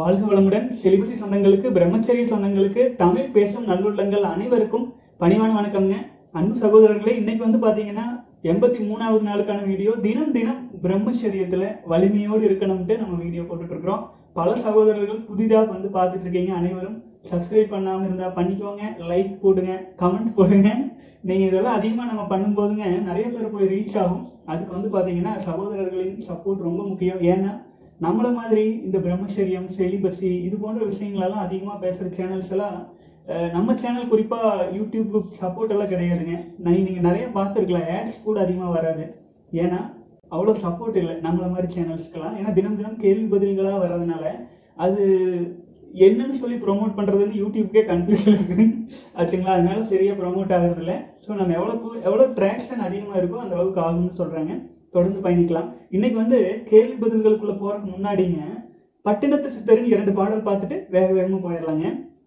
வாழ்க வளமுடன் செலிபசி சொந்தங்களுக்கு பிரம்மச்சரிய சொந்தங்களுக்கு தமிழ் பேசும் நல்லுள்ளங்கள் அனைவருக்கும் பணிவான வணக்கம்ங்க அன்பு சகோதரர்களே இன்னைக்கு வந்து பாத்தீங்கன்னா எண்பத்தி மூணாவது நாளுக்கான வீடியோ தினம் தினம் பிரம்மச்சரியத்துல வலிமையோடு இருக்கணும்ட்டு நம்ம வீடியோ போட்டுட்டு இருக்கிறோம் பல சகோதரர்கள் புதிதாக வந்து பார்த்துட்டு இருக்கீங்க அனைவரும் சப்ஸ்கிரைப் பண்ணாம இருந்தா பண்ணிக்கோங்க லைக் போடுங்க கமெண்ட் போடுங்க நீங்க இதெல்லாம் அதிகமா நம்ம பண்ணும்போதுங்க நிறைய பேர் போய் ரீச் ஆகும் அதுக்கு வந்து பாத்தீங்கன்னா சகோதரர்களின் சப்போர்ட் ரொம்ப முக்கியம் ஏன்னா நம்மள மாதிரி இந்த பிரம்மச்சரியம் செலிபசி இது போன்ற விஷயங்களெல்லாம் அதிகமாக பேசுகிற சேனல்ஸ் எல்லாம் அஹ், நம்ம சேனல் குறிப்பாக யூடியூப் சப்போர்ட் எல்லாம் கிடையாதுங்க நான் நீங்கள் நிறைய பார்த்துருக்கலாம் ஆட்ஸ் கூட அதிகமாக வராது ஏன்னா அவ்வளோ சப்போர்ட் இல்லை நம்மள மாதிரி சேனல்ஸ்க்கெல்லாம் ஏன்னா தினம் தினம் கேள்வி பதில்களாக வர்றதுனால அது என்னன்னு சொல்லி ப்ரோமோட் பண்ணுறதுன்னு யூடியூப்க்கே கன்ஃபியூஷன் இருக்குது ஆச்சுங்களா அதனால சரியாக ப்ரோமோட் ஆகுறதில்ல ஸோ நம்ம எவ்வளோ எவ்வளோ ட்ராக்ஷன் அதிகமாக இருக்கோ அந்த அளவுக்கு ஆகும்னு சொல்கிறாங்க தொடர்ந்து பயணிக்கலாம் இன்னைக்கு வந்து கேள்வி பதில்களுக்குள்ள போறதுக்கு முன்னாடிங்க பட்டினத்து சித்தரின் இரண்டு பாடல் பார்த்துட்டு வேக வேகமா போயிடலாங்க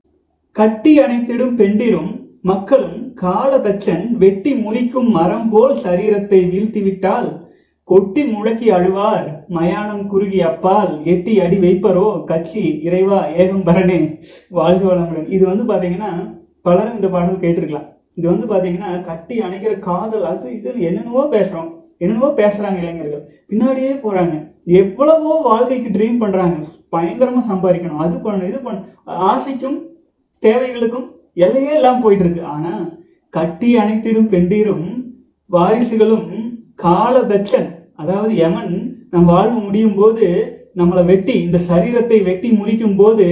கட்டி அணைத்திடும் பெண்டிரும் மக்களும் காலதச்சன் வெட்டி முறிக்கும் மரம் போல் சரீரத்தை வீழ்த்திவிட்டால் கொட்டி முழக்கி அழுவார் மயானம் குறுகி அப்பால் எட்டி அடி வைப்பரோ கட்சி இறைவா ஏகம்பரனே வாழ்க வளமுடன் இது வந்து பாத்தீங்கன்னா பலரும் இந்த பாடல் கேட்டிருக்கலாம் இது வந்து பாத்தீங்கன்னா கட்டி அணைக்கிற காதல் அது இது என்னென்னவோ பேசுறோம் என்னென்னவோ பேசுறாங்க இளைஞர்கள் பின்னாடியே போறாங்க எவ்வளவோ வாழ்க்கைக்கு ட்ரீம் பண்றாங்க பயங்கரமா சம்பாதிக்கணும் அது பண்ணணும் இது பண்ண ஆசைக்கும் தேவைகளுக்கும் எல்லையே எல்லாம் போயிட்டு இருக்கு ஆனா கட்டி அணைத்திடும் பெண்டீரும் வாரிசுகளும் காலதச்சன் அதாவது யமன் நம் வாழ்வு முடியும் போது நம்மளை வெட்டி இந்த சரீரத்தை வெட்டி முறிக்கும் போது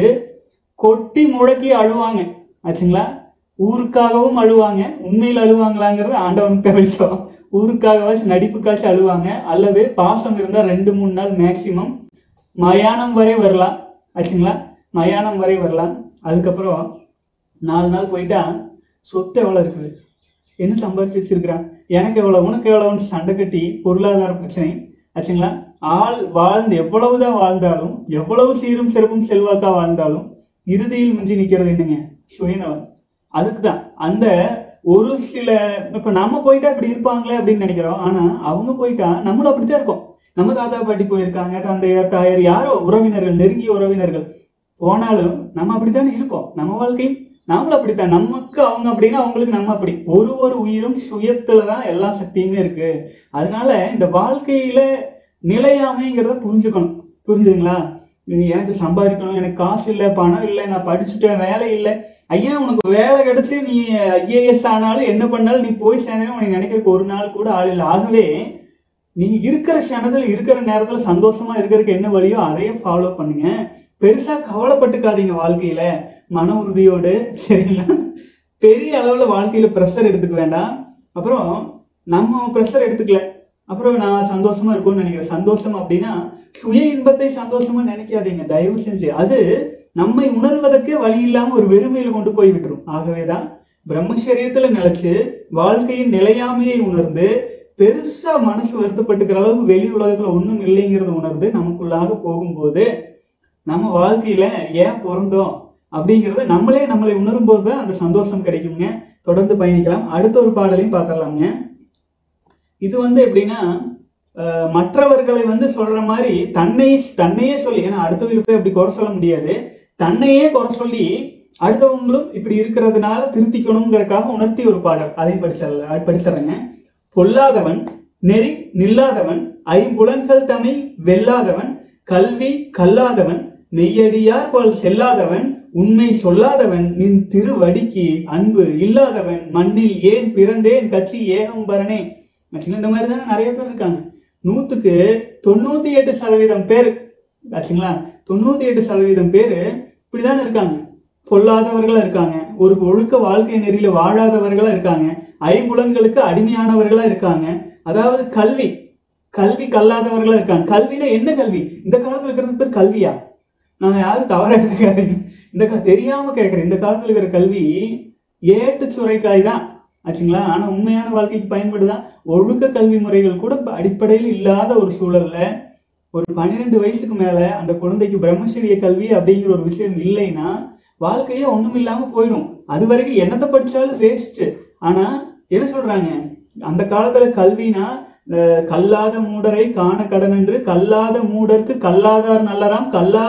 கொட்டி முழக்கி அழுவாங்க ஆச்சுங்களா ஊருக்காகவும் அழுவாங்க உண்மையில் அழுவாங்களாங்கிறது ஆண்டவனுக்கு தெரிவிச்சோம் ஊருக்காகவாச்சும் நடிப்புக்காச்சும் அழுவாங்க அல்லது பாசம் இருந்தால் ரெண்டு மூணு நாள் மேக்சிமம் மயானம் வரை வரலாம் ஆச்சுங்களா மயானம் வரை வரலாம் அதுக்கப்புறம் நாலு நாள் போயிட்டா சொத்து எவ்வளோ இருக்குது என்ன சம்பாதிச்சு வச்சிருக்கிறான் எனக்கு எவ்வளோ உனக்கு எவ்வளோன்னு சண்டை கட்டி பொருளாதார பிரச்சனை ஆச்சுங்களா ஆள் வாழ்ந்து எவ்வளவுதான் வாழ்ந்தாலும் எவ்வளவு சீரும் சிறப்பும் செல்வாக்கா வாழ்ந்தாலும் இறுதியில் மிஞ்சி நிக்கிறது என்னங்க சுயநலம் அதுக்கு தான் அந்த ஒரு சில இப்ப நம்ம போயிட்டா இப்படி இருப்பாங்களே அப்படின்னு நினைக்கிறோம் ஆனா அவங்க போயிட்டா நம்மளும் அப்படித்தான் இருக்கோம் நம்ம தாத்தா பாட்டி போயிருக்காங்க தந்தையார் தாயார் யாரோ உறவினர்கள் நெருங்கிய உறவினர்கள் போனாலும் நம்ம அப்படித்தானே இருக்கோம் நம்ம வாழ்க்கையும் நாமளும் அப்படித்தான் நமக்கு அவங்க அப்படின்னா அவங்களுக்கு நம்ம அப்படி ஒரு ஒரு உயிரும் சுயத்துல தான் எல்லா சக்தியுமே இருக்கு அதனால இந்த வாழ்க்கையில நிலையாமைங்கிறத புரிஞ்சுக்கணும் புரிஞ்சுதுங்களா நீ எனக்கு சம்பாதிக்கணும் எனக்கு காசு இல்லை பணம் இல்லை நான் படிச்சுட்டேன் வேலை இல்லை ஐயா உனக்கு வேலை கிடைச்சு நீ ஐஏஎஸ் ஆனாலும் என்ன பண்ணாலும் நீ போய் சேர்ந்தாலும் உனக்கு நினைக்கிறதுக்கு ஒரு நாள் கூட ஆள் இல்லை ஆகவே நீங்க இருக்கிற க்ஷணத்துல இருக்கிற நேரத்துல சந்தோஷமா இருக்கிறதுக்கு என்ன வழியோ அதையே ஃபாலோ பண்ணுங்க பெருசா கவலைப்பட்டுக்காதீங்க வாழ்க்கையில மன உறுதியோடு சரிங்களா பெரிய அளவுல வாழ்க்கையில ப்ரெஷர் எடுத்துக்க வேண்டாம் அப்புறம் நம்ம ப்ரெஷர் எடுத்துக்கல அப்புறம் நான் சந்தோஷமா இருக்கும்னு நினைக்கிறேன் சந்தோஷம் அப்படின்னா சுய இன்பத்தை சந்தோஷமா நினைக்காதீங்க தயவு செஞ்சு அது நம்மை உணர்வதற்கே வழி இல்லாம ஒரு வெறுமையில கொண்டு போய் விட்டுரும் ஆகவேதான் பிரம்மச்சரியத்துல நிலைச்சு வாழ்க்கையின் நிலையாமையை உணர்ந்து பெருசா மனசு வருத்தப்பட்டுக்கிற அளவுக்கு வெளி உலகத்துல ஒண்ணும் இல்லைங்கிறத உணர்ந்து நமக்குள்ளாக போகும்போது நம்ம வாழ்க்கையில ஏன் பிறந்தோம் அப்படிங்கறத நம்மளே நம்மளை உணரும் போது தான் அந்த சந்தோஷம் கிடைக்குங்க தொடர்ந்து பயணிக்கலாம் அடுத்த ஒரு பாடலையும் பார்த்துடலாங்க இது வந்து எப்படின்னா அஹ், மற்றவர்களை வந்து சொல்ற மாதிரி தன்னை தன்னையே சொல்லி ஏன்னா அடுத்தவங்களுக்கு போய் அப்படி குறை சொல்ல முடியாது தன்னையே குறை சொல்லி அடுத்தவங்களும் இப்படி இருக்கிறதுனால திருத்திக்கணுங்கிறதுக்காக உணர்த்தி ஒரு பாடல் அதையும் படிச்சிடல படிச்சிடறேங்க பொல்லாதவன் நெறி நில்லாதவன் ஐம்புலன்கள் தமை வெல்லாதவன் கல்வி கல்லாதவன் மெய்யடியார் போல் செல்லாதவன் உண்மை சொல்லாதவன் நின் திருவடிக்கு அன்பு இல்லாதவன் மண்ணில் ஏன் பிறந்தேன் கட்சி ஏகம்பரனே ஆக்சுவலி இந்த மாதிரி தானே நிறைய பேர் இருக்காங்க நூத்துக்கு தொண்ணூத்தி எட்டு சதவீதம் பேர் ஆச்சுங்களா தொண்ணூத்தி எட்டு சதவீதம் பேர் இப்படிதானே இருக்காங்க பொல்லாதவர்களா இருக்காங்க ஒரு ஒழுக்க வாழ்க்கை நெறியில வாழாதவர்களா இருக்காங்க ஐம்புலன்களுக்கு அடிமையானவர்களா இருக்காங்க அதாவது கல்வி கல்வி கல்லாதவர்களா இருக்காங்க கல்வினா என்ன கல்வி இந்த காலத்துல இருக்கிறது பேர் கல்வியா நான் யாரும் தவறா எடுத்துக்காதீங்க இந்த கா- தெரியாம கேட்கறேன் இந்த காலத்துல இருக்கிற கல்வி ஏட்டு சுரைக்காய் தான் ஆச்சுங்களா ஆனா உண்மையான வாழ்க்கைக்கு பயன்படுதான் ஒழுக்க கல்வி முறைகள் கூட இப்ப அடிப்படையில் இல்லாத ஒரு சூழல்ல ஒரு பன்னிரெண்டு வயசுக்கு மேல அந்த குழந்தைக்கு பிரம்மச்சரிய கல்வி அப்படிங்கிற ஒரு விஷயம் இல்லைன்னா வாழ்க்கையே ஒண்ணும் இல்லாம போயிடும் அது வரைக்கும் என்னத்தை படிச்சாலும் வேஸ்ட் ஆனா என்ன சொல்றாங்க அந்த காலத்துல கல்வினா அஹ், கல்லாத மூடரை காண கடன் என்று கல்லாத மூடருக்கு கல்லாதார் நல்லராம் கல்லா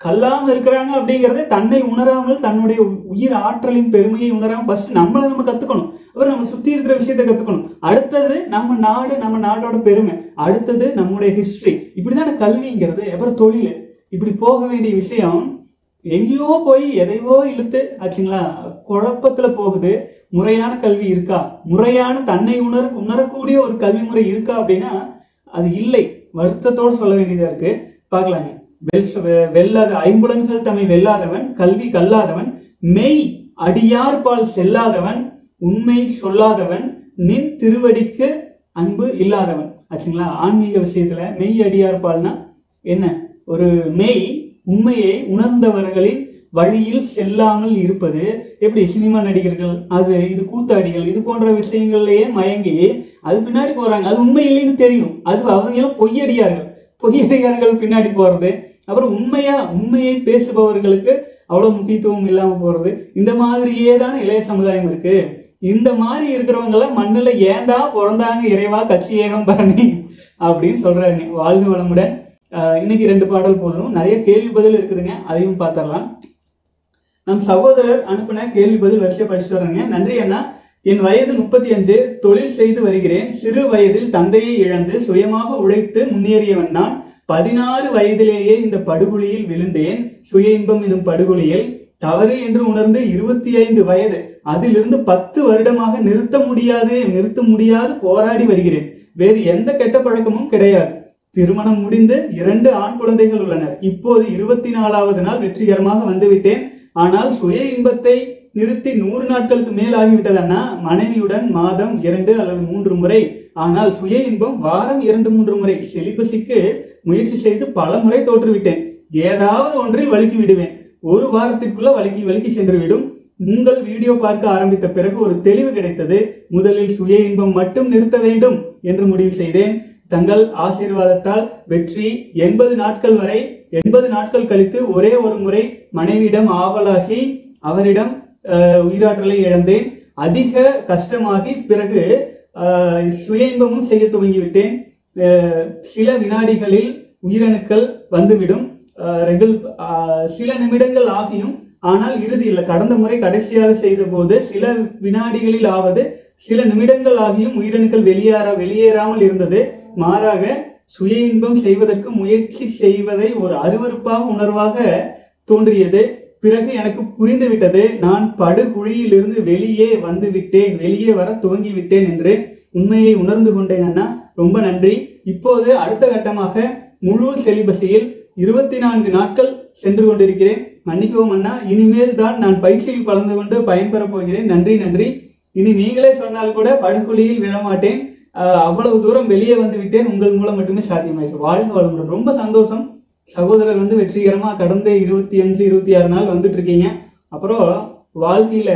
கல்லாம இருக்கிறாங்க அப்படிங்கறதே தன்னை உணராமல் தன்னுடைய உயிர் ஆற்றலின் பெருமையை உணராம ஃபர்ஸ்ட் நம்மளை நம்ம கத்துக்கணும் அப்புறம் நம்ம சுத்தி இருக்கிற விஷயத்தை கத்துக்கணும் அடுத்தது நம்ம நாடு நம்ம நாடோட பெருமை அடுத்தது நம்முடைய ஹிஸ்டரி இப்படிதான கல்விங்கிறது அப்புறம் தொழில் இப்படி போக வேண்டிய விஷயம் எங்கேயோ போய் எதையோ இழுத்து ஆச்சுங்களா குழப்பத்துல போகுது முறையான கல்வி இருக்கா முறையான தன்னை உணர உணரக்கூடிய ஒரு கல்வி முறை இருக்கா அப்படின்னா அது இல்லை வருத்தத்தோடு சொல்ல வேண்டியதா இருக்கு பார்க்கலாங்க வெல் வெ- வெல்லாத ஐம்புலன்கள் தம்மை வெல்லாதவன் கல்வி கல்லாதவன் மெய் அடியார் பால் செல்லாதவன் உண்மை சொல்லாதவன் நின் திருவடிக்கு அன்பு இல்லாதவன் ஆச்சுங்களா ஆன்மீக விஷயத்துல மெய் அடியார் பால்னா என்ன ஒரு மெய் உண்மையை உணர்ந்தவர்களின் வழியில் செல்லாமல் இருப்பது எப்படி சினிமா நடிகர்கள் அது இது கூத்தாடிகள் இது போன்ற விஷயங்கள்லயே மயங்கி அது பின்னாடி போறாங்க அது உண்மை இல்லைன்னு தெரியும் அது அவங்க எல்லாம் பொய்யடியார்கள் பொய்யடியார்கள் பின்னாடி போறது அப்புறம் உண்மையா உண்மையை பேசுபவர்களுக்கு அவ்வளவு முக்கியத்துவம் இல்லாம போறது இந்த மாதிரியே தானே இளைய சமுதாயம் இருக்கு இந்த மாதிரி இருக்கிறவங்க எல்லாம் மண்ணுல ஏன்டா பிறந்தாங்க இறைவா கட்சி ஏகம் பரணி அப்படின்னு சொல்றாங்க வாழ்க வளமுடன் ஆஹ் இன்னைக்கு ரெண்டு பாடல் போதும் நிறைய கேள்வி பதில் இருக்குதுங்க அதையும் பார்த்துடலாம் நம் சகோதரர் அனுப்பின கேள்வி பதில் வரிசை படிச்சுட்டு வர்றேங்க நன்றி அண்ணா என் வயது முப்பத்தி அஞ்சு தொழில் செய்து வருகிறேன் சிறு வயதில் தந்தையை இழந்து சுயமாக உழைத்து முன்னேறியவன் நான் பதினாறு வயதிலேயே இந்த படுகொலியில் விழுந்தேன் சுய இன்பம் எனும் படுகொலியில் தவறு என்று உணர்ந்து இருபத்தி ஐந்து வயது அதிலிருந்து பத்து வருடமாக நிறுத்த முடியாது நிறுத்த முடியாது போராடி வருகிறேன் வேறு எந்த கெட்ட பழக்கமும் கிடையாது திருமணம் முடிந்து இரண்டு ஆண் குழந்தைகள் உள்ளனர் இப்போது இருபத்தி நாலாவது நாள் வெற்றிகரமாக வந்துவிட்டேன் ஆனால் சுய இன்பத்தை நிறுத்தி நூறு நாட்களுக்கு மேல் ஆகிவிட்டதன்னா மனைவியுடன் மாதம் இரண்டு அல்லது மூன்று முறை ஆனால் சுய இன்பம் வாரம் இரண்டு மூன்று முறை செலிபஸிக்கு முயற்சி செய்து பல முறை தோற்றுவிட்டேன் ஏதாவது ஒன்றில் வழுக்கி விடுவேன் ஒரு வாரத்திற்குள்ள வழுக்கி வழுக்கி சென்று விடும் உங்கள் வீடியோ பார்க்க ஆரம்பித்த பிறகு ஒரு தெளிவு கிடைத்தது முதலில் சுய இன்பம் மட்டும் நிறுத்த வேண்டும் என்று முடிவு செய்தேன் தங்கள் ஆசீர்வாதத்தால் வெற்றி எண்பது நாட்கள் வரை எண்பது நாட்கள் கழித்து ஒரே ஒரு முறை மனைவியிடம் ஆவலாகி அவரிடம் அஹ், உயிராற்றலை இழந்தேன் அதிக கஷ்டமாகி பிறகு அஹ், சுய இன்பமும் செய்ய துவங்கிவிட்டேன் அஹ், சில வினாடிகளில் உயிரணுக்கள் வந்துவிடும் அஹ், ரெகுல் அஹ், சில நிமிடங்கள் ஆகியும் ஆனால் இறுதியில் கடந்த முறை கடைசியாக செய்த போது சில வினாடிகளில் ஆவது சில நிமிடங்கள் ஆகியும் உயிரணுக்கள் வெளியேற வெளியேறாமல் இருந்தது மாறாக சுய இன்பம் செய்வதற்கு முயற்சி செய்வதை ஒரு அருவருப்பாக உணர்வாக தோன்றியது பிறகு எனக்கு புரிந்துவிட்டது நான் படுகுழியிலிருந்து வெளியே வந்து விட்டேன் வெளியே வர துவங்கி விட்டேன் என்று உண்மையை உணர்ந்து கொண்டேன் அண்ணா ரொம்ப நன்றி இப்போது அடுத்த கட்டமாக முழு செலிபஸியில் இருபத்தி நான்கு நாட்கள் சென்று கொண்டிருக்கிறேன் மன்னிக்கவும் அண்ணா இனிமேல் தான் நான் பயிற்சியில் கலந்து கொண்டு பயன்பெறப் போகிறேன் நன்றி நன்றி இனி நீங்களே சொன்னால் கூட படுகொலியில் விழமாட்டேன் ஆஹ் அவ்வளவு தூரம் வெளியே வந்து விட்டேன் உங்கள் மூலம் மட்டுமே சாத்தியமாயிருக்கு வாழ்க வளமுடன் ரொம்ப சந்தோஷம் சகோதரர் வந்து வெற்றிகரமா கடந்த இருபத்தி அஞ்சு இருபத்தி ஆறு நாள் வந்துட்டு இருக்கீங்க அப்புறம் வாழ்க்கையில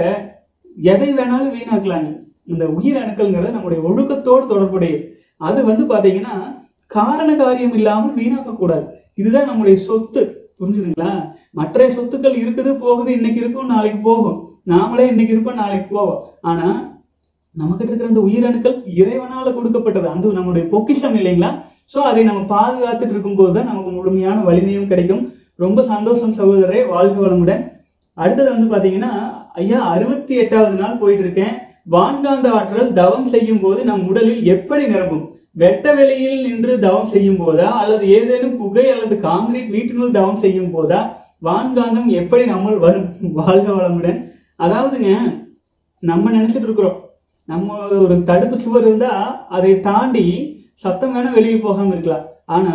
எதை வேணாலும் வீணாக்கலாங்க இந்த உயிர் அணுக்கள்ங்கிறது நம்முடைய ஒழுக்கத்தோடு தொடர்புடையது அது வந்து பாத்தீங்கன்னா காரண காரியம் இல்லாமல் வீணாக்க கூடாது இதுதான் நம்முடைய சொத்து புரிஞ்சுதுங்களா மற்ற சொத்துக்கள் இருக்குது போகுது இன்னைக்கு இருக்கும் நாளைக்கு போகும் நாமளே இன்னைக்கு இருப்போம் நாளைக்கு போவோம் ஆனா நமக்கிட்ட இருக்கிற அந்த உயிரணுக்கள் இறைவனால கொடுக்கப்பட்டது அந்த நம்முடைய பொக்கிஷம் இல்லைங்களா சோ அதை நம்ம பாதுகாத்துட்டு இருக்கும்போது தான் நமக்கு முழுமையான வலிமையும் கிடைக்கும் ரொம்ப சந்தோஷம் சகோதரரே வாழ்க வளமுடன் அடுத்தது வந்து பாத்தீங்கன்னா ஐயா அறுபத்தி எட்டாவது நாள் போயிட்டு இருக்கேன் வான்காந்த ஆற்றல் தவம் செய்யும் போது நம் உடலில் எப்படி நிரம்பும் வெட்ட வெளியில் நின்று தவம் செய்யும் போதா அல்லது ஏதேனும் குகை அல்லது காங்கிரீட் வீட்டினுள் தவம் செய்யும் போதா வான்காந்தம் எப்படி நம்மள் வரும் வாழ்க வளமுடன் அதாவதுங்க நம்ம நினைச்சிட்டு இருக்கிறோம் நம்ம ஒரு தடுப்பு சுவர் இருந்தா அதை தாண்டி சத்தம் வேணா வெளியே போகாம இருக்கலாம் ஆனா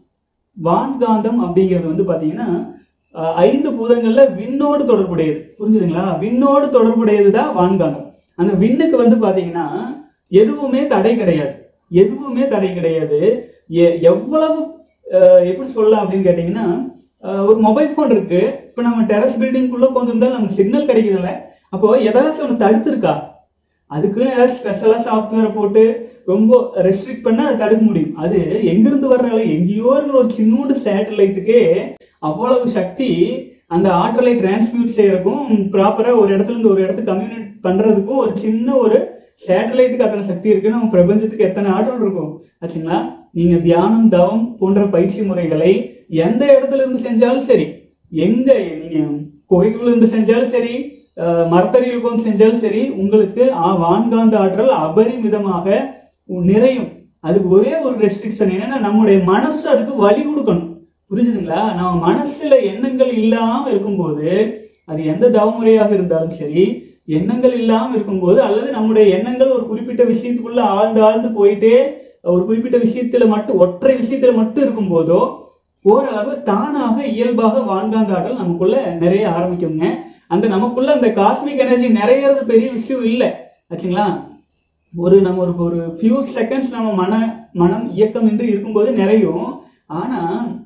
வான்காந்தம் அப்படிங்கிறது வந்து பாத்தீங்கன்னா அஹ், ஐந்து பூதங்கள்ல விண்ணோடு தொடர்புடையது புரிஞ்சுதுங்களா விண்ணோடு தொடர்புடையது தான் வான்காந்தம் அந்த விண்ணுக்கு வந்து பாத்தீங்கன்னா எதுவுமே தடை கிடையாது எதுவுமே தடை கிடையாது எ- எவ்வளவு அஹ், எப்படி சொல்லலாம் அப்படின்னு கேட்டீங்கன்னா அஹ், ஒரு மொபைல் ஃபோன் இருக்கு இப்ப நம்ம டெரஸ் பில்டிங்குள்ள உட்காந்துருந்தாலும் நமக்கு சிக்னல் கிடைக்குதுல்ல அப்போ ஏதாச்சும் ஒன்று தடுத்திருக்கா அதுக்குன்னு ஏதாச்சும் ஸ்பெஷலா சாஃப்ட்வேர் போட்டு ரொம்ப ரெஸ்ட்ரிக்ட் பண்ணா அது தடுக்க முடியும் அது எங்கிருந்து வர்றால எங்கேயோ இருக்கிற ஒரு சின்னோண்டு சேட்டலைட்டுக்கே அவ்வளவு சக்தி அந்த ஆற்றலை டிரான்ஸ்மியூட் செய்யறதுக்கும் ப்ராப்பரா ஒரு இடத்துல இருந்து ஒரு இடத்துக்கு கம்யூனிகேட் பண்றதுக்கும் ஒரு சின்ன ஒரு சேட்டலைட்டுக்கு அத்தனை சக்தி இருக்கு நம்ம பிரபஞ்சத்துக்கு எத்தனை ஆற்றல் இருக்கும் ஆச்சுங்களா நீங்க தியானம் தவம் போன்ற பயிற்சி முறைகளை எந்த இடத்துல இருந்து செஞ்சாலும் சரி எங்க நீங்க குகைக்குள்ள இருந்து செஞ்சாலும் சரி அஹ், மரத்தடியில் உட்கார்ந்து செஞ்சாலும் சரி உங்களுக்கு ஆ- வான்காந்த ஆற்றல் அபரிமிதமாக நிறையும் அதுக்கு ஒரே ஒரு ரெஸ்ட்ரிக்ஷன் என்னன்னா நம்முடைய மனசு அதுக்கு வழி கொடுக்கணும் புரிஞ்சுதுங்களா நம்ம மனசுல எண்ணங்கள் இல்லாம இருக்கும்போது அது எந்த தவமுறையாக இருந்தாலும் சரி எண்ணங்கள் இல்லாம இருக்கும்போது அல்லது நம்முடைய எண்ணங்கள் ஒரு குறிப்பிட்ட விஷயத்துக்குள்ள ஆழ்ந்து ஆழ்ந்து போயிட்டே ஒரு குறிப்பிட்ட விஷயத்துல மட்டும் ஒற்றை விஷயத்துல மட்டும் இருக்கும்போதோ ஓரளவு தானாக இயல்பாக வான்காந்த ஆற்றல் நமக்குள்ள நிறைய ஆரம்பிக்குங்க அந்த நமக்குள்ள அந்த காஸ்மிக் எனர்ஜி நிறையறது பெரிய விஷயம் இல்லை ஆச்சுங்களா ஒரு நம்ம ஒரு ஒரு ஃபியூ செகண்ட்ஸ் நம்ம மன மனம் இயக்கம் என்று இருக்கும்போது நிறையும் ஆனா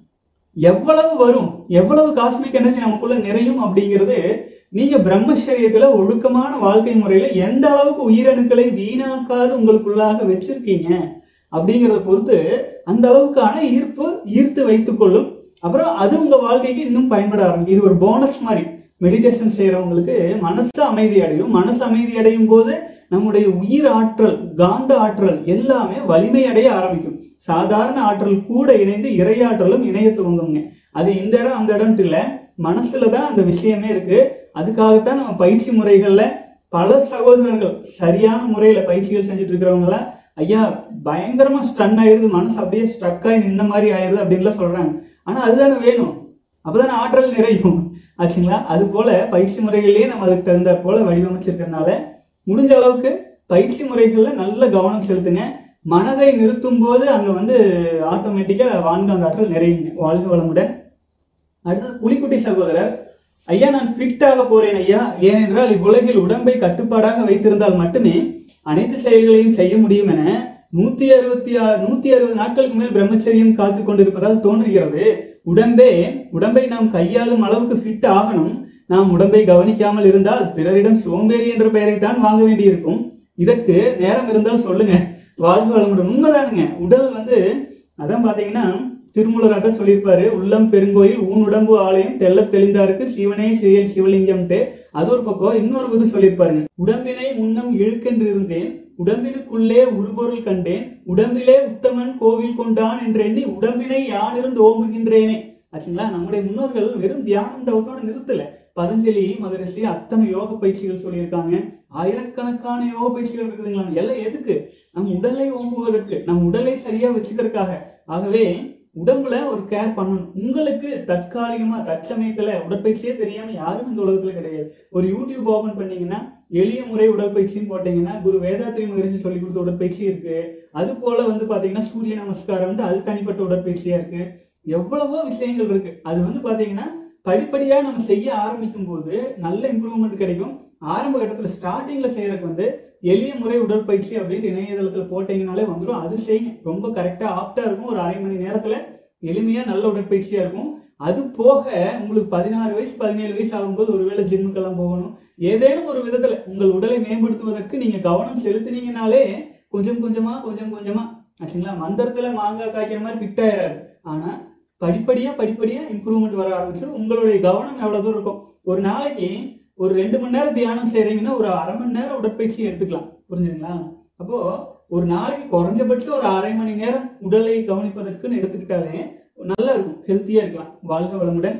எவ்வளவு வரும் எவ்வளவு காஸ்மிக் எனர்ஜி நமக்குள்ள நிறையும் அப்படிங்கிறது நீங்க பிரம்மச்சரியத்துல ஒழுக்கமான வாழ்க்கை முறையில எந்த அளவுக்கு உயிரணுக்களை வீணாக்காது உங்களுக்குள்ளாக வச்சிருக்கீங்க அப்படிங்கிறத பொறுத்து அந்த அளவுக்கான ஈர்ப்பு ஈர்த்து வைத்துக் கொள்ளும் அப்புறம் அது உங்க வாழ்க்கைக்கு இன்னும் பயன்பட ஆரம்பிக்கும் இது ஒரு போனஸ் மாதிரி மெடிடேஷன் செய்யறவங்களுக்கு மனசு அமைதி அடையும் மனசு அமைதி அடையும் போது நம்முடைய உயிர் ஆற்றல் காந்த ஆற்றல் எல்லாமே வலிமை அடைய ஆரம்பிக்கும் சாதாரண ஆற்றல் கூட இணைந்து இறையாற்றலும் இணைய துவங்குங்க அது இந்த இடம் அந்த இடம்ட்டு இல்ல மனசுல தான் அந்த விஷயமே இருக்கு அதுக்காகத்தான் நம்ம பயிற்சி முறைகள்ல பல சகோதரர்கள் சரியான முறையில பயிற்சிகள் செஞ்சுட்டு இருக்கிறவங்கள ஐயா பயங்கரமா ஸ்டன் ஆயிருது மனசு அப்படியே ஸ்ட்ரக் ஆகி நின்ன மாதிரி ஆயிருது அப்படின்லாம் சொல்றாங்க ஆனா அதுதானே வேணும் அப்பதானே ஆற்றல் நிறையும் ஆச்சுங்களா அது போல பயிற்சி முறைகள்லயே நம்ம அதுக்கு தகுந்த போல வடிவமைச்சிருக்கறனால முடிஞ்ச அளவுக்கு பயிற்சி முறைகள்ல நல்ல கவனம் செலுத்துங்க மனதை நிறுத்தும் போது அங்க வந்து ஆட்டோமேட்டிக்கா வான்காந்த ஆற்றல் நிறையுங்க வாழ்க வளமுடன் அடுத்தது புலிக்குட்டி சகோதரர் ஐயா நான் ஃபிட் ஆக போறேன் ஐயா ஏனென்றால் இவ்வுலகில் உடம்பை கட்டுப்பாடாக வைத்திருந்தால் மட்டுமே அனைத்து செயல்களையும் செய்ய முடியும் என நூத்தி அறுபத்தி ஆறு நூத்தி அறுபது நாட்களுக்கு மேல் பிரம்மச்சரியம் காத்து கொண்டிருப்பதால் தோன்றுகிறது உடம்பே உடம்பை நாம் கையாளும் அளவுக்கு ஃபிட் ஆகணும் நாம் உடம்பை கவனிக்காமல் இருந்தால் பிறரிடம் சோம்பேறி என்ற பெயரை தான் வாங்க வேண்டியிருக்கும் இதற்கு நேரம் இருந்தால் சொல்லுங்க வாழ்க வளமுடன் உண்மைதானுங்க உடல் வந்து அதான் பாத்தீங்கன்னா திருமூலர் அதான் சொல்லியிருப்பாரு உள்ளம் பெருங்கோயில் ஊன் உடம்பு ஆலயம் தெள்ள தெளிந்தாருக்கு சிவனே செயல் சிவலிங்கம்ட்டு அது ஒரு பக்கம் இன்னொரு இது சொல்லியிருப்பாருங்க உடம்பினை முன்னம் இழுக்கென்று இருந்தேன் உடம்பினுக்குள்ளே உருபொருள் கண்டேன் உடம்பிலே உத்தமன் கோவில் கொண்டான் என்று எண்ணி உடம்பினை யானிருந்து ஓம்புகின்றேனே ஆச்சுங்களா நம்முடைய முன்னோர்கள் வெறும் தியானம் தவத்தோட நிறுத்தல பதஞ்சலி மகரிஷி அத்தனை யோக பயிற்சிகள் சொல்லியிருக்காங்க ஆயிரக்கணக்கான யோக பயிற்சிகள் இருக்குதுங்களா எல்லாம் எதுக்கு நம் உடலை ஓம்புவதற்கு நம் உடலை சரியா வச்சுக்கிறதுக்காக ஆகவே உடம்புல ஒரு கேர் பண்ணணும் உங்களுக்கு தற்காலிகமா தற்சமயத்துல உடற்பயிற்சியே தெரியாம யாரும் இந்த உலகத்துல கிடையாது ஒரு யூடியூப் ஓபன் பண்ணீங்கன்னா எளிய முறை உடற்பயிற்சின்னு போட்டீங்கன்னா குரு வேதாத்திரி மகரிஷி சொல்லி கொடுத்த உடற்பயிற்சி இருக்கு அது போல வந்து பாத்தீங்கன்னா சூரிய நமஸ்காரம் வந்து அது தனிப்பட்ட உடற்பயிற்சியா இருக்கு எவ்வளவோ விஷயங்கள் இருக்கு அது வந்து பாத்தீங்கன்னா படிப்படியா நம்ம செய்ய ஆரம்பிக்கும் போது நல்ல இம்ப்ரூவ்மெண்ட் கிடைக்கும் ஆரம்ப கட்டத்துல ஸ்டார்டிங்ல செய்யறதுக்கு வந்து எளிய முறை உடற்பயிற்சி அப்படின்னு இணையதளத்துல போட்டீங்கனாலே வந்துடும் அது செய்யுங்க ரொம்ப கரெக்டா ஆப்டா இருக்கும் ஒரு அரை மணி நேரத்துல எளிமையா நல்ல உடற்பயிற்சியா இருக்கும் அது போக உங்களுக்கு பதினாறு வயசு பதினேழு வயசு ஆகும்போது ஒருவேளை ஜிம்முக்கெல்லாம் போகணும் ஏதேனும் ஒரு விதத்துல உங்கள் உடலை மேம்படுத்துவதற்கு நீங்க கவனம் செலுத்தினீங்கனாலே கொஞ்சம் கொஞ்சமா கொஞ்சம் கொஞ்சமா ஆச்சுங்களா மந்திரத்துல மாங்காய் காய்க்கிற மாதிரி ஃபிட் ஆயிடாது ஆனா படிப்படியா படிப்படியா இம்ப்ரூவ்மெண்ட் வர ஆரம்பிச்சிடும் உங்களுடைய கவனம் எவ்வளவு தூரம் இருக்கும் ஒரு நாளைக்கு ஒரு ரெண்டு மணி நேரம் தியானம் செய்றீங்கன்னா ஒரு அரை மணி நேரம் உடற்பயிற்சி எடுத்துக்கலாம் புரிஞ்சுதுங்களா அப்போ ஒரு நாளைக்கு குறைஞ்சபட்சம் ஒரு அரை மணி நேரம் உடலை கவனிப்பதற்குன்னு எடுத்துக்கிட்டாலே நல்லா இருக்கும் ஹெல்த்தியா இருக்கலாம் வாழ்க வளமுடன்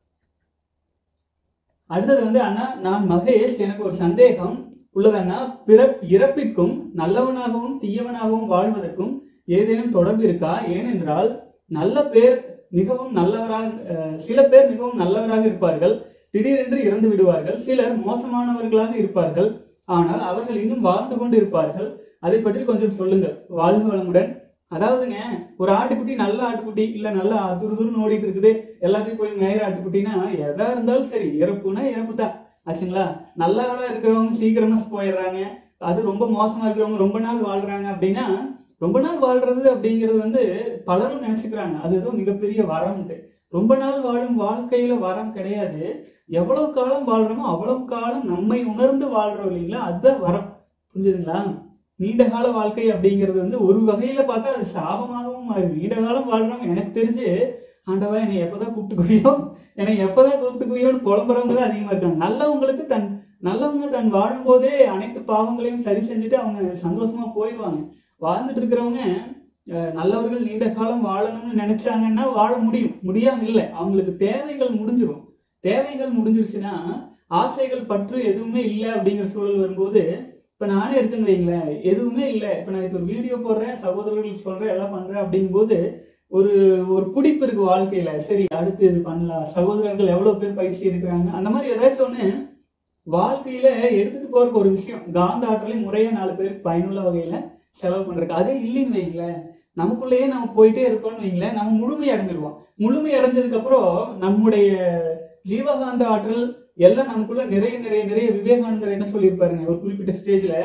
அடுத்தது வந்து அண்ணா நான் மகேஷ் எனக்கு ஒரு சந்தேகம் உள்ளதண்ணா பிறப் இறப்பிற்கும் நல்லவனாகவும் தீயவனாகவும் வாழ்வதற்கும் ஏதேனும் தொடர்பு இருக்கா ஏனென்றால் நல்ல பேர் மிகவும் நல்லவராக அஹ், சில பேர் மிகவும் நல்லவராக இருப்பார்கள் திடீரென்று இறந்து விடுவார்கள் சிலர் மோசமானவர்களாக இருப்பார்கள் ஆனால் அவர்கள் இன்னும் வாழ்ந்து கொண்டு இருப்பார்கள் அதை பற்றி கொஞ்சம் சொல்லுங்கள் வாழ்க வளமுடன் அதாவதுங்க ஒரு ஆட்டுக்குட்டி நல்ல ஆட்டுக்குட்டி இல்ல நல்லா துருதுருன்னு ஓடிட்டு இருக்குது எல்லாத்தையும் போய் மேயிற ஆட்டுக்குட்டினா எதா இருந்தாலும் சரி இறப்புனா இறப்பு தான் ஆச்சுங்களா நல்லவரா இருக்கிறவங்க சீக்கிரமா போயிடுறாங்க அது ரொம்ப மோசமா இருக்கிறவங்க ரொம்ப நாள் வாழ்றாங்க அப்படின்னா ரொம்ப நாள் வாழ்றது அப்படிங்கிறது வந்து பலரும் நினைச்சுக்கிறாங்க அது ஏதோ மிகப்பெரிய வரம்ட்டு ரொம்ப நாள் வாழும் வாழ்க்கையில வரம் கிடையாது எவ்வளவு காலம் வாழ்றோமோ அவ்வளவு காலம் நம்மை உணர்ந்து வாழ்றோம் இல்லைங்களா அதுதான் வரம் புரிஞ்சுதுங்களா நீண்ட கால வாழ்க்கை அப்படிங்கிறது வந்து ஒரு வகையில பார்த்தா அது சாபமாகவும் மாறி நீண்ட காலம் வாழ்றவங்க எனக்கு தெரிஞ்சு ஆண்டவா என்னை எப்பதான் கூப்பிட்டுக்குவியோ என்னை எப்பதான் கூப்பிட்டுக்குவியோன்னு புலம்புறவங்க தான் அதிகமா இருக்காங்க நல்லவங்களுக்கு தன் நல்லவங்க தன் வாழும்போதே அனைத்து பாவங்களையும் சரி செஞ்சுட்டு அவங்க சந்தோஷமா போயிடுவாங்க வாழ்ந்துட்டு இருக்கிறவங்க அஹ், நல்லவர்கள் நீண்ட காலம் வாழணும்னு நினைச்சாங்கன்னா வாழ முடியும் முடியாம இல்லை அவங்களுக்கு தேவைகள் முடிஞ்சிடும் தேவைகள் முடிஞ்சிருச்சுன்னா ஆசைகள் பற்று எதுவுமே இல்லை அப்படிங்கிற சூழல் வரும்போது இப்ப நானே இருக்குன்னு வைங்களேன் எதுவுமே இல்லை இப்ப நான் இப்ப வீடியோ போடுறேன் சகோதரர்களுக்கு சொல்றேன் எல்லாம் பண்றேன் அப்படிங்கும்போது ஒரு ஒரு பிடிப்பு இருக்கு வாழ்க்கையில சரி அடுத்து இது பண்ணலாம் சகோதரர்கள் எவ்வளவு பேர் பயிற்சி எடுக்கிறாங்க அந்த மாதிரி ஏதாச்சும் ஒண்ணு வாழ்க்கையில எடுத்துட்டு போறதுக்கு ஒரு விஷயம் காந்த ஆற்றலை முறையா நாலு பேருக்கு பயனுள்ள வகையில செலவு பண்றதுக்கு அதே இல்லைன்னு வைங்களேன் நமக்குள்ளேயே நம்ம போயிட்டே இருக்கோம்னு வைங்களேன் நம்ம முழுமை அடைஞ்சிருவோம் முழுமை அடைஞ்சதுக்கு அப்புறம் நம்முடைய ஜீவகாந்த ஆற்றல் எல்லாம் நமக்குள்ள நிறைய நிறைய நிறைய விவேகானந்தர் என்ன சொல்லியிருப்பாருங்க ஒரு குறிப்பிட்ட ஸ்டேஜ்ல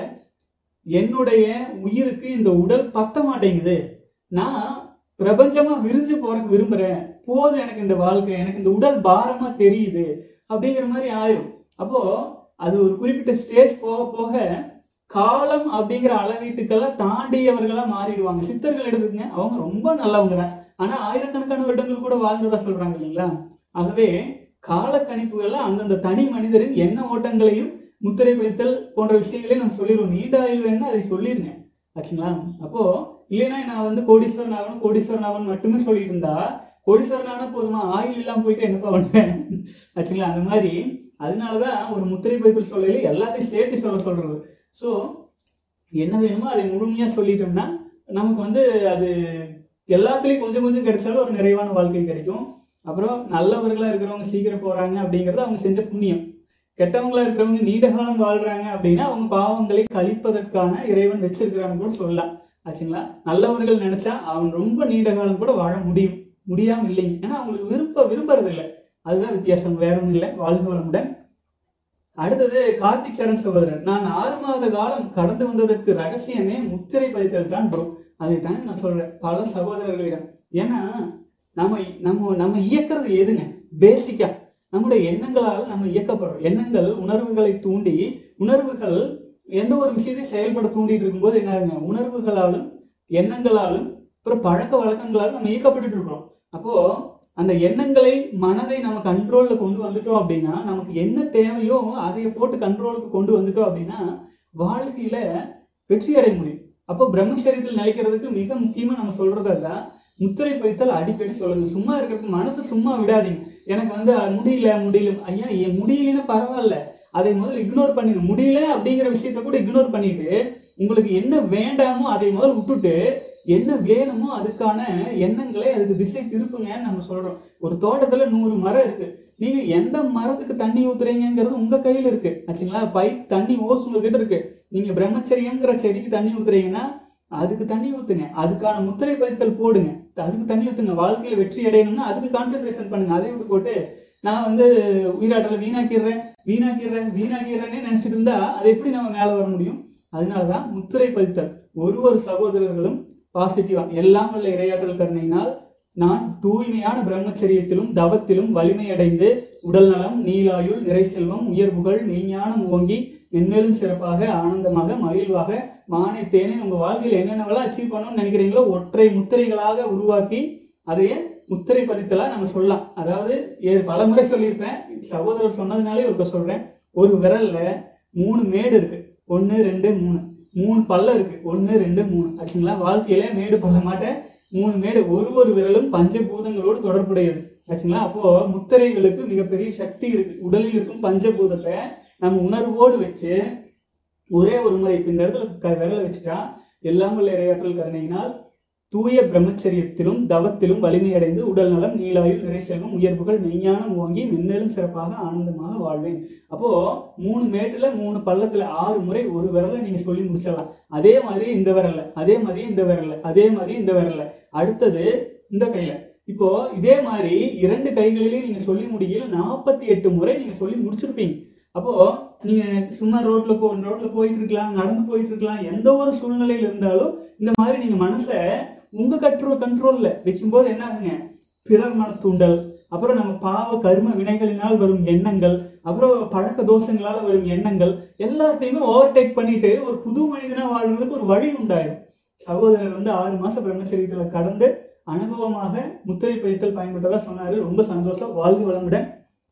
என்னுடைய உயிருக்கு இந்த உடல் பத்த மாட்டேங்குது நான் பிரபஞ்சமா விரிஞ்சு போறதுக்கு விரும்புறேன் போது எனக்கு இந்த வாழ்க்கை எனக்கு இந்த உடல் பாரமா தெரியுது அப்படிங்கிற மாதிரி ஆயிரும் அப்போ அது ஒரு குறிப்பிட்ட ஸ்டேஜ் போக போக காலம் அப்படிங்கிற அளவீட்டுக்கெல்லாம் தாண்டியவர்களா மாறிடுவாங்க சித்தர்கள் எடுத்துக்கங்க அவங்க ரொம்ப நல்லவங்க தான் ஆனா ஆயிரக்கணக்கான வருடங்கள் கூட வாழ்ந்ததா சொல்றாங்க இல்லைங்களா ஆகவே கால கணிப்புகள்ல அந்தந்த தனி மனிதரின் எண்ண ஓட்டங்களையும் முத்திரை பதித்தல் போன்ற விஷயங்களையும் நம்ம சொல்லிடுவோம் நீண்ட ஆயுள் வேணா அதை சொல்லிருங்க ஆச்சுங்களா அப்போ இல்லைன்னா நான் வந்து கோடீஸ்வரன் ஆகணும் கோடீஸ்வரன் ஆகணும் மட்டுமே சொல்லிட்டு இருந்தா கோடீஸ்வரன் ஆனா போதுமா ஆயில் இல்லாம போயிட்டு என்னப்பா பண்ணுவேன் ஆச்சுங்களா அந்த மாதிரி அதனாலதான் ஒரு முத்திரை பதித்தல் சொல்லல எல்லாத்தையும் சேர்த்து சொல்ல சொல்றது ஸோ என்ன வேணுமோ அதை முழுமையா சொல்லிட்டோம்னா நமக்கு வந்து அது எல்லாத்துலயும் கொஞ்சம் கொஞ்சம் கிடைச்சாலும் ஒரு நிறைவான வாழ்க்கை கிடைக்கும் அப்புறம் நல்லவர்களா இருக்கிறவங்க சீக்கிரம் போறாங்க அப்படிங்கறது அவங்க செஞ்ச புண்ணியம் கெட்டவங்களா இருக்கிறவங்க நீண்ட காலம் வாழ்றாங்க அப்படின்னா அவங்க பாவங்களை கழிப்பதற்கான இறைவன் வச்சிருக்கிறான்னு கூட சொல்லலாம் ஆச்சுங்களா நல்லவர்கள் நினைச்சா அவன் ரொம்ப நீண்ட காலம் கூட வாழ முடியும் முடியாம இல்லைங்க ஏன்னா அவங்களுக்கு விருப்ப விரும்புறது இல்லை அதுதான் வித்தியாசம் வேற ஒன்றும் இல்லை வாழ்க வளமுடன் அடுத்தது கார்த்திக் சரண் சகோதரன் நான் ஆறு மாத காலம் கடந்து வந்ததற்கு ரகசியமே முத்திரை பதித்தல் தான் ப்ரோ அதை தானே நான் சொல்றேன் பல சகோதரர்களிடம் ஏன்னா நம்ம நம்ம நம்ம இயக்குறது எதுங்க பேசிக்கா நம்முடைய எண்ணங்களால் நம்ம இயக்கப்படுறோம் எண்ணங்கள் உணர்வுகளை தூண்டி உணர்வுகள் எந்த ஒரு விஷயத்தையும் செயல்பட தூண்டிட்டு இருக்கும்போது என்ன ஆகுங்க உணர்வுகளாலும் எண்ணங்களாலும் அப்புறம் பழக்க வழக்கங்களாலும் நம்ம இயக்கப்பட்டுட்டு இருக்கிறோம் அப்போ அந்த எண்ணங்களை மனதை நம்ம கண்ட்ரோல்ல கொண்டு வந்துட்டோம் அப்படின்னா நமக்கு என்ன தேவையோ அதை போட்டு கண்ட்ரோலுக்கு கொண்டு வந்துட்டோம் அப்படின்னா வாழ்க்கையில வெற்றி அடைய முடியும் அப்போ பிரம்மச்சரியத்தில் நிலைக்கிறதுக்கு மிக முக்கியமா நம்ம சொல்றதெல்லாம் முத்திரை பதித்தல் அடிக்கடி சொல்லுங்க சும்மா இருக்கிறதுக்கு மனசு சும்மா விடாதீங்க எனக்கு வந்து அது முடியல முடியல ஐயா என் முடியலன்னா பரவாயில்ல அதை முதல்ல இக்னோர் பண்ணிடுங்க முடியல அப்படிங்கிற விஷயத்த கூட இக்னோர் பண்ணிட்டு உங்களுக்கு என்ன வேண்டாமோ அதை முதல்ல விட்டுட்டு என்ன வேணுமோ அதுக்கான எண்ணங்களை அதுக்கு திசை திருப்புங்கன்னு நம்ம சொல்றோம் ஒரு தோட்டத்துல நூறு மரம் இருக்கு நீங்க எந்த மரத்துக்கு தண்ணி ஊத்துறீங்கிறது உங்க கையில இருக்கு ஆச்சுங்களா பைப் தண்ணி ஓஸ் உங்ககிட்ட இருக்கு நீங்க பிரம்மச்சரியங்கிற செடிக்கு தண்ணி ஊத்துறீங்கன்னா அதுக்கு தண்ணி ஊத்துங்க அதுக்கான முத்திரை பதித்தல் போடுங்க அதுக்கு தண்ணி ஊத்துங்க வாழ்க்கையில வெற்றி அடையணும்னா அதுக்கு கான்சென்ட்ரேஷன் பண்ணுங்க அதை விட்டு போட்டு நான் வந்து உயிராற்றலை வீணாக்கிடுறேன் வீணாக்கிடுறேன் வீணாக்கிடுறேன்னு நினைச்சிட்டு இருந்தா அது எப்படி நம்ம மேல வர முடியும் அதனாலதான் முத்திரை பதித்தல் ஒரு ஒரு சகோதரர்களும் பாசிட்டிவா எல்லாம் வல்ல இரையாற்றல் கருணையினால் நான் தூய்மையான பிரம்மச்சரியத்திலும் தவத்திலும் வலிமையடைந்து உடல் நலம் நீலாயுள் நிறை செல்வம் உயர்வுகள் மெய்ஞானம் ஓங்கி மென்மேலும் சிறப்பாக ஆனந்தமாக மகிழ்வாக மானை தேனை உங்க வாழ்க்கையில் என்னென்னவெல்லாம் அச்சீவ் பண்ணணும்னு நினைக்கிறீங்களோ ஒற்றை முத்திரைகளாக உருவாக்கி அதையே முத்திரை பதித்தலா நம்ம சொல்லலாம் அதாவது ஏ- பல முறை சொல்லியிருப்பேன் சகோதரர் சொன்னதுனாலே ஒருக்க சொல்றேன் ஒரு விரல்ல மூணு மேடு இருக்கு ஒன்னு ரெண்டு மூணு மூணு பல்லம் இருக்கு ஒன்னு ரெண்டு மூணு ஆச்சுங்களா வாழ்க்கையில மேடு பள்ள மாட்டேன் மூணு மேடு ஒரு ஒரு விரலும் பஞ்சபூதங்களோடு தொடர்புடையது ஆச்சுங்களா அப்போ முத்திரைகளுக்கு மிகப்பெரிய சக்தி இருக்கு உடலில் இருக்கும் பஞ்சபூதத்தை நம்ம உணர்வோடு வச்சு ஒரே ஒரு முறை இப்ப இந்த இடத்துல க- விரலை வச்சுட்டா எல்லாம் வல்ல இரையாற்றல் கருணையினால் தூய பிரம்மச்சரியத்திலும் தவத்திலும் வலிமையடைந்து உடல் நலம் நீலாயுள் நிறை செல்வம் உயர்வுகள் மெய்ஞானம் ஓங்கி மென்மேலும் சிறப்பாக ஆனந்தமாக வாழ்வேன் அப்போ மூணு மேட்டுல மூணு பள்ளத்துல ஆறு முறை ஒரு விரலை நீங்க சொல்லி முடிச்சிடலாம் அதே மாதிரி இந்த விரல்ல அதே மாதிரி இந்த விரல்ல அதே மாதிரி இந்த விரல்ல அடுத்தது இந்த கையில இப்போ இதே மாதிரி இரண்டு கைகளிலையும் நீங்க சொல்லி முடியல நாற்பத்தி எட்டு முறை நீங்க சொல்லி முடிச்சிருப்பீங்க அப்போ நீங்க சும்மா ரோட்ல போ ரோட்ல போயிட்டு இருக்கலாம் நடந்து போயிட்டு இருக்கலாம் எந்த ஒரு சூழ்நிலையில இருந்தாலும் இந்த மாதிரி நீங்க மனசை உங்க கண்ட்ரோ கண்ட்ரோல்ல வைக்கும்போது என்ன ஆகுங்க பிறர் மன தூண்டல் அப்புறம் நம்ம பாவ கர்ம வினைகளினால் வரும் எண்ணங்கள் அப்புறம் பழக்க தோஷங்களால வரும் எண்ணங்கள் எல்லாத்தையுமே ஓவர்டேக் பண்ணிட்டு ஒரு புது மனிதனா வாழ்றதுக்கு ஒரு வழி உண்டாயிடும் சகோதரர் வந்து ஆறு மாசம் பிரம்மச்சரியத்துல கடந்து அனுபவமாக முத்திரை பதித்தல் பயன்பட்டதா சொன்னாரு ரொம்ப சந்தோஷம் வாழ்வு வளமுடன்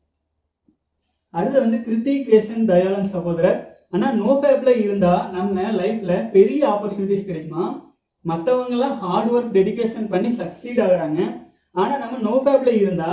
அடுத்து வந்து கிருத்திகேசன் தயாளன் சகோதரர் ஆனா நோ ஃபேப்ல இருந்தா நம்ம லைஃப்ல பெரிய ஆப்பர்ச்சுனிட்டிஸ் கிடைக்குமா மத்தவங்க எல்லாம் ஹார்ட் ஒர்க் டெடிகேஷன் பண்ணி சக்சீட் ஆகுறாங்க ஆனா நம்ம நோ ஃபேப்ல இருந்தா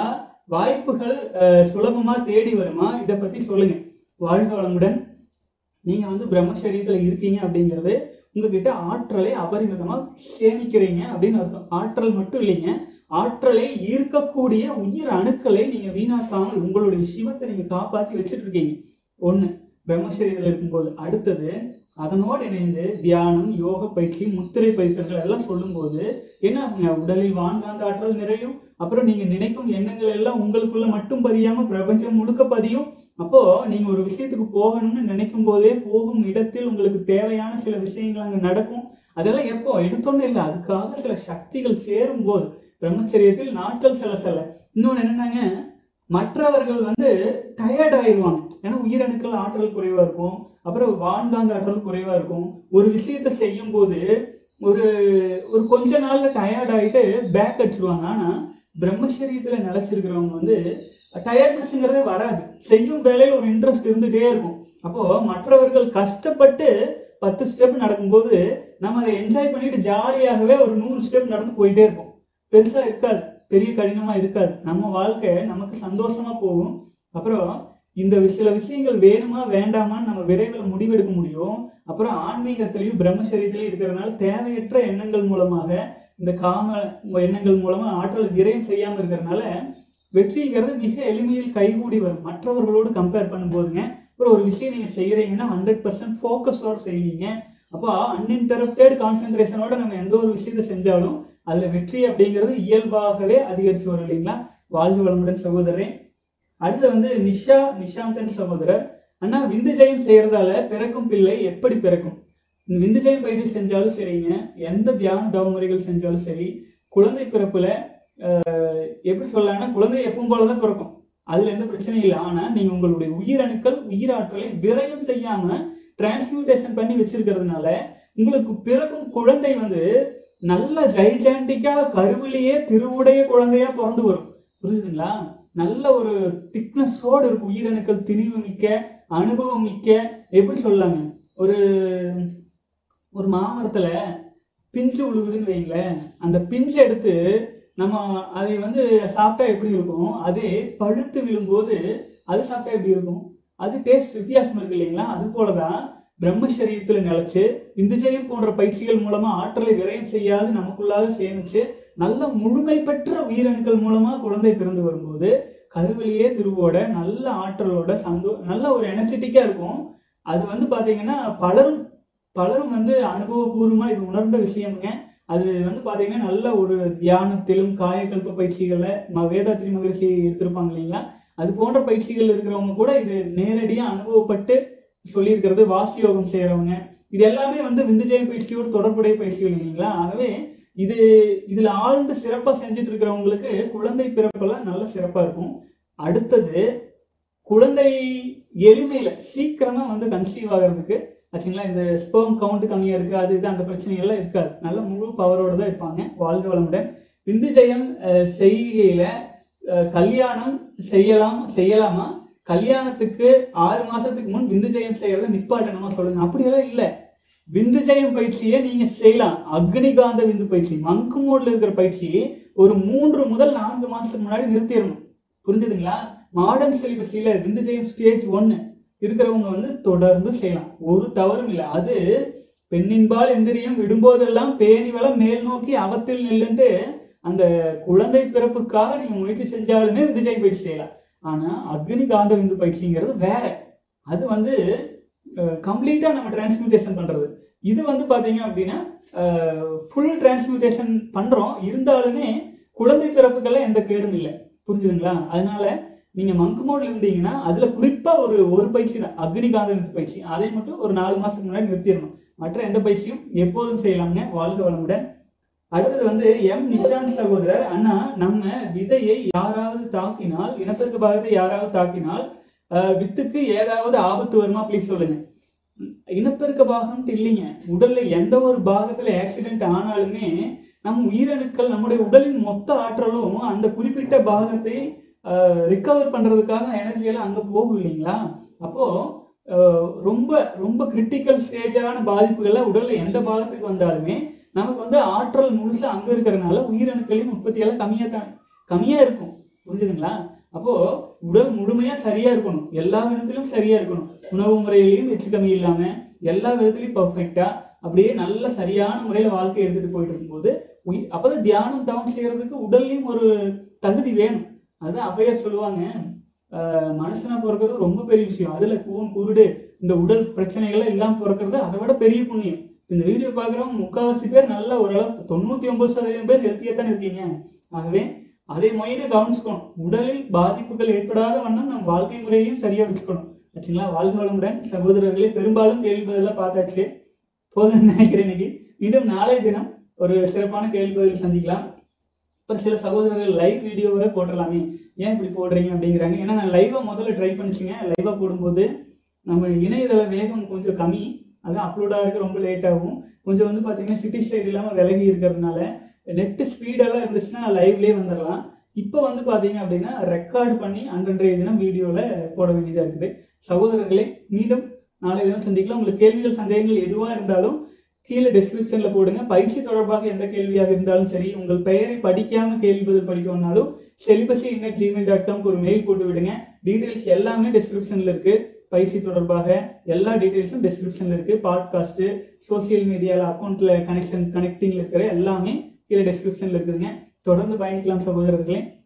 வாய்ப்புகள் அஹ், சுலபமா தேடி வருமா இத பத்தி சொல்லுங்க வாழ்க வளமுடன் நீங்க வந்து பிரம்மச்சரியத்துல இருக்கீங்க அப்படிங்கிறது உங்ககிட்ட ஆற்றலை அபரிமிதமா சேமிக்கிறீங்க அப்படின்னு அர்த்தம் ஆற்றல் மட்டும் இல்லைங்க ஆற்றலை ஈர்க்கக்கூடிய உயிர் அணுக்களை நீங்க வீணாக்காமல் உங்களுடைய சிவத்தை நீங்க காப்பாத்தி வச்சிட்டு இருக்கீங்க ஒண்ணு பிரம்மச்சரியத்துல இருக்கும்போது அடுத்தது அதனோடு இணைந்து தியானம் யோக பயிற்சி முத்திரை பயிற்சிகள் எல்லாம் சொல்லும்போது என்ன ஆகுங்க உடலில் வான்காந்த ஆற்றல் நிறையும் அப்புறம் நீங்க நினைக்கும் எண்ணங்கள் எல்லாம் உங்களுக்குள்ள மட்டும் பதியாம பிரபஞ்சம் முழுக்க பதியும் அப்போ நீங்க ஒரு விஷயத்துக்கு போகணும்னு நினைக்கும் போதே போகும் இடத்தில் உங்களுக்கு தேவையான சில விஷயங்கள் அங்க நடக்கும் அதெல்லாம் எப்போ எடுத்தோன்னு இல்லை அதுக்காக சில சக்திகள் சேரும் போது பிரம்மச்சரியத்தில் நாட்கள் சில சில இன்னொன்னு என்னன்னாங்க மற்றவர்கள் வந்து டயர்ட் ஆயிடுவாங்க ஏன்னா உயிரணுக்கள் ஆற்றல் குறைவா இருக்கும் அப்புறம் வான்காந்த ஆற்றல் குறைவா இருக்கும் ஒரு விஷயத்த செய்யும் போது ஒரு ஒரு கொஞ்ச நாள்ல டயர்ட் ஆயிட்டு பேக் அடிச்சிருவாங்க ஆனா பிரம்மச்சரியத்துல நிலைச்சிருக்கிறவங்க வந்து டயர்ட்னஸ்ங்கிறதே வராது செய்யும் வேலையில ஒரு இன்ட்ரெஸ்ட் இருந்துட்டே இருக்கும் அப்போ மற்றவர்கள் கஷ்டப்பட்டு பத்து ஸ்டெப் நடக்கும்போது நம்ம அதை என்ஜாய் பண்ணிட்டு ஜாலியாகவே ஒரு நூறு ஸ்டெப் நடந்து போயிட்டே இருப்போம் பெருசா இருக்காது பெரிய கடினமா இருக்காது நம்ம வாழ்க்கை நமக்கு சந்தோஷமா போகும் அப்புறம் இந்த சில விஷயங்கள் வேணுமா வேண்டாமான்னு நம்ம விரைவில் முடிவெடுக்க முடியும் அப்புறம் ஆன்மீகத்திலையும் பிரம்மச்சரியத்திலையும் இருக்கிறதுனால தேவையற்ற எண்ணங்கள் மூலமாக இந்த காம எண்ணங்கள் மூலமா ஆற்றல் விரயம் செய்யாம இருக்கிறதுனால வெற்றிங்கிறது மிக எளிமையில் கைகூடி வரும் மற்றவர்களோடு கம்பேர் பண்ணும்போதுங்க அப்புறம் ஒரு விஷயம் நீங்க செய்யறீங்கன்னா ஹண்ட்ரட் பர்சன்ட் ஃபோக்கஸோட செய்வீங்க அப்போ அன்இன்டரப்டட் கான்சென்ட்ரேஷனோட நம்ம எந்த ஒரு விஷயத்தை செஞ்சாலும் அதுல வெற்றி அப்படிங்கிறது இயல்பாகவே அதிகரிச்சு வரும் இல்லைங்களா வாழ்க வளமுடன் சகோதரரே அடுத்து வந்து நிஷா நிஷாந்தன் சகோதரர் அண்ணா விந்து ஜெயம் செய்யறதால பிறக்கும் பிள்ளை எப்படி பிறக்கும் விந்து ஜெயம் பயிற்சி செஞ்சாலும் சரிங்க எந்த தியான தவ முறைகள் செஞ்சாலும் சரி குழந்தை பிறப்புல அஹ், எப்படி சொல்லலாம்னா குழந்தை எப்பவும் போலதான் பிறக்கும் அதுல எந்த பிரச்சனையும் இல்லை ஆனா நீங்க உங்களுடைய உயிரணுக்கள் உயிராற்றலை விரயம் செய்யாம டிரான்ஸ்மியூட்டேஷன் பண்ணி வச்சிருக்கிறதுனால உங்களுக்கு பிறக்கும் குழந்தை வந்து நல்ல ஜைஜாண்டிக்கா கருவிலேயே திருவுடைய குழந்தையா பிறந்து வரும் புரியுதுங்களா நல்ல ஒரு திக்னஸோடு இருக்கும் உயிரணுக்கள் திணிவு மிக்க அனுபவம் மிக்க எப்படி சொல்லலாங்க ஒரு ஒரு மாமரத்துல பிஞ்சு உழுகுதுன்னு வைங்களேன் அந்த பிஞ்சு எடுத்து நம்ம அதை வந்து சாப்பிட்டா எப்படி இருக்கும் அதே பழுத்து விழும்போது அது சாப்பிட்டா எப்படி இருக்கும் அது டேஸ்ட் வித்தியாசம் இருக்கு இல்லைங்களா அது போலதான் பிரம்மச்சரியத்துல நிலைச்சு விந்துஜயம் போன்ற பயிற்சிகள் மூலமா ஆற்றலை விரயம் செய்யாது நமக்குள்ளாக சேமிச்சு நல்ல முழுமை பெற்ற உயிரணுக்கள் மூலமா குழந்தை பிறந்து வரும்போது கருவிலேயே திருவோட நல்ல ஆற்றலோட சந்தோ நல்ல ஒரு எனர்ஜெட்டிக்கா இருக்கும் அது வந்து பாத்தீங்கன்னா பலரும் பலரும் வந்து அனுபவபூர்வமா இது உணர்ந்த விஷயம்ங்க அது வந்து பாத்தீங்கன்னா நல்ல ஒரு தியானத்திலும் காயக்கல்ப பயிற்சிகள்ல ம- வேதாத்ரி மகரிஷி எடுத்திருப்பாங்க இல்லைங்களா அது போன்ற பயிற்சிகள் இருக்கிறவங்க கூட இது நேரடியா அனுபவப்பட்டு சொல்லியிருக்கிறது வாசி யோகம் செய்யறவங்க இது எல்லாமே வந்து விந்துஜெயம் பயிற்சியோடு தொடர்புடைய பயிற்சிகள் இல்லைங்களா ஆகவே இது இதுல ஆழ்ந்து சிறப்பா செஞ்சுட்டு இருக்கிறவங்களுக்கு குழந்தை பிறப்பெல்லாம் நல்ல சிறப்பா இருக்கும் அடுத்தது குழந்தை எளிமையில சீக்கிரமா வந்து கன்சீவ் ஆகிறதுக்கு ஆச்சுங்களா இந்த ஸ்பெர்ம் கவுண்ட் கம்மியா இருக்கு அது இது அந்த பிரச்சனை எல்லாம் இருக்காது நல்ல முழு பவரோட தான் இருப்பாங்க வாழ்க வளமுடன் விந்து ஜெயம் அஹ், செய்கையில அஹ், கல்யாணம் செய்யலாம் செய்யலாமா கல்யாணத்துக்கு ஆறு மாசத்துக்கு முன் விந்து ஜெயம் செய்யறத நிப்பாட்டணுமா சொல்லுங்க அப்படியெல்லாம் இல்ல விந்து ஜெயம் பயிற்சியை நீங்க செய்யலாம் அக்னிகாந்த விந்து பயிற்சி மங்கு மோட்ல இருக்கிற பயிற்சி ஒரு மூன்று முதல் நான்கு மாசத்துக்கு முன்னாடி நிறுத்திடணும் புரிஞ்சுதுங்களா மாடர்ன் சிலிபஸில விந்து ஜெயம் ஸ்டேஜ் ஒன்னு இருக்கிறவங்க வந்து தொடர்ந்து செய்யலாம் ஒரு தவறும் இல்லை அது பெண்ணின்பால் எந்திரியம் விடும்போதெல்லாம் பேணி வளம் மேல் நோக்கி அவத்தில் நில்லுன்ட்டு அந்த குழந்தை பிறப்புக்காக நீங்க முயற்சி செஞ்சாலுமே விந்துஜெயம் பயிற்சி செய்யலாம் ஆனா அக்னி காந்த விந்து பயிற்சிங்கிறது வேற அது வந்து கம்ப்ளீட்டா நம்ம டிரான்ஸ்மியூட்டேஷன் பண்றது இது வந்து பாத்தீங்க அப்படின்னா ஃபுல் டிரான்ஸ்மியூட்டேஷன் பண்றோம் இருந்தாலுமே குழந்தை பிறப்புக்கெல்லாம் எந்த கேடும் இல்லை புரிஞ்சுதுங்களா அதனால நீங்க மங்கு மோட்ல இருந்தீங்கன்னா அதுல குறிப்பா ஒரு ஒரு பயிற்சி தான் அக்னிகாந்த விந்து பயிற்சி அதை மட்டும் ஒரு நாலு மாசத்துக்கு முன்னாடி நிறுத்திடணும் மற்ற எந்த பயிற்சியும் எப்போதும் செய்யலாம்ங்க வாழ்க வளமுடன் அடுத்தது வந்து எம் நிஷாந்த் சகோதரர் அண்ணா நம்ம விதையை யாராவது தாக்கினால் இனப்பெருக்க பாகத்தை யாராவது தாக்கினால் அஹ், வித்துக்கு ஏதாவது ஆபத்து வருமா ப்ளீஸ் சொல்லுங்க இனப்பெருக்க பாகம்ட்டு இல்லைங்க உடல்ல எந்த ஒரு பாகத்துல ஆக்சிடென்ட் ஆனாலுமே நம் உயிரணுக்கள் நம்முடைய உடலின் மொத்த ஆற்றலும் அந்த குறிப்பிட்ட பாகத்தை ரிகவர் பண்றதுக்காக எனர்ஜி எல்லாம் அங்க போகும் இல்லைங்களா அப்போ அஹ், ரொம்ப ரொம்ப கிரிட்டிக்கல் ஸ்டேஜான பாதிப்புகள்ல உடல்ல எந்த பாகத்துக்கு வந்தாலுமே நமக்கு வந்து ஆற்றல் முழுசா அங்க இருக்கிறதுனால உயிரணுக்களின் உற்பத்தி எல்லாம் கம்மியா தான் கம்மியா இருக்கும் புரிஞ்சுதுங்களா அப்போ உடல் முழுமையா சரியா இருக்கணும் எல்லா விதத்திலும் சரியா இருக்கணும் உணவு முறையிலையும் எச்சு கம்மி இல்லாம எல்லா விதத்திலையும் பர்ஃபெக்டா அப்படியே நல்ல சரியான முறையில வாழ்க்கை எடுத்துட்டு போயிட்டு இருக்கும்போது உயி- அப்பதான் தியானம் தவம் செய்யறதுக்கு உடல்லையும் ஒரு தகுதி வேணும் அது அவையார் சொல்லுவாங்க ஆஹ் மனுஷனா பிறக்கிறது ரொம்ப பெரிய விஷயம் அதுல கூன் குருடு இந்த உடல் பிரச்சனைகள் எல்லாம் பிறக்கிறது அதை விட பெரிய புண்ணியம் இந்த வீடியோ பாக்குறவங்க முக்காவாசி பேர் நல்ல ஓரளவு தொண்ணூத்தி ஒன்பது சதவீதம் பேர் ஹெல்த்தியா தான் இருக்கீங்க ஆகவே அதை மையில கவனிச்சுக்கணும் உடலில் பாதிப்புகள் ஏற்படாத வண்ணம் நம் வாழ்க்கை முறையையும் சரியா வச்சுக்கணும் ஆச்சுங்களா வாழ்க வளமுடன் சகோதரர்களே பெரும்பாலும் கேள்வி பதிலாம் பார்த்தாச்சு போதும்னு நினைக்கிறேன் இன்னைக்கு மீண்டும் நாளைய தினம் ஒரு சிறப்பான கேள்வி பதில் சந்திக்கலாம் அப்புறம் சில சகோதரர்கள் லைவ் வீடியோவை போடலாமே ஏன் இப்படி போடுறீங்க அப்படிங்கிறாங்க ஏன்னா நான் லைவா முதல்ல ட்ரை பண்ணிச்சுங்க லைவா போடும்போது நம்ம இணையதள வேகம் கொஞ்சம் கம்மி அது அப்லோட் ஆகிறதுக்கு ரொம்ப லேட் ஆகும் கொஞ்சம் வந்து பார்த்தீங்கன்னா சிட்டி சைடு இல்லாமல் விலகி இருக்கிறதுனால நெட் ஸ்பீடெல்லாம் இருந்துச்சுன்னா லைவ்லேயே வந்துடலாம் இப்போ வந்து பார்த்தீங்க அப்படின்னா ரெக்கார்டு பண்ணி அன்றன்றைய தினம் வீடியோவில் போட வேண்டியதாக இருக்குது சகோதரர்களே மீண்டும் நாளை தினம் சந்திக்கலாம் உங்களுக்கு கேள்விகள் சந்தேகங்கள் எதுவாக இருந்தாலும் கீழே டிஸ்கிரிப்ஷன்ல போடுங்க பயிற்சி தொடர்பாக எந்த கேள்வியாக இருந்தாலும் சரி உங்கள் பெயரை படிக்காம கேள்வி பதில் படிக்கணும்னாலும் செலிபசி இன்னட் ஜிமெயில் டாட் காம்க்கு ஒரு மெயில் போட்டு விடுங்க டீடைல்ஸ் எல்லாமே டிஸ்கிரிப்ஷன்ல இருக்கு பயிற்சி தொடர்பாக எல்லா டீடைல்ஸும் டிஸ்கிரிப்ஷன்ல இருக்கு பாட்காஸ்ட் சோசியல் மீடியால அக்கௌண்ட்ல கனெக்ஷன் கனெக்டிங்ல இருக்கிற எல்லாமே கீழே டிஸ்கிரிப்ஷன்ல இருக்குதுங்க தொடர்ந்து பயணிக்கலாம் சகோதரர்களே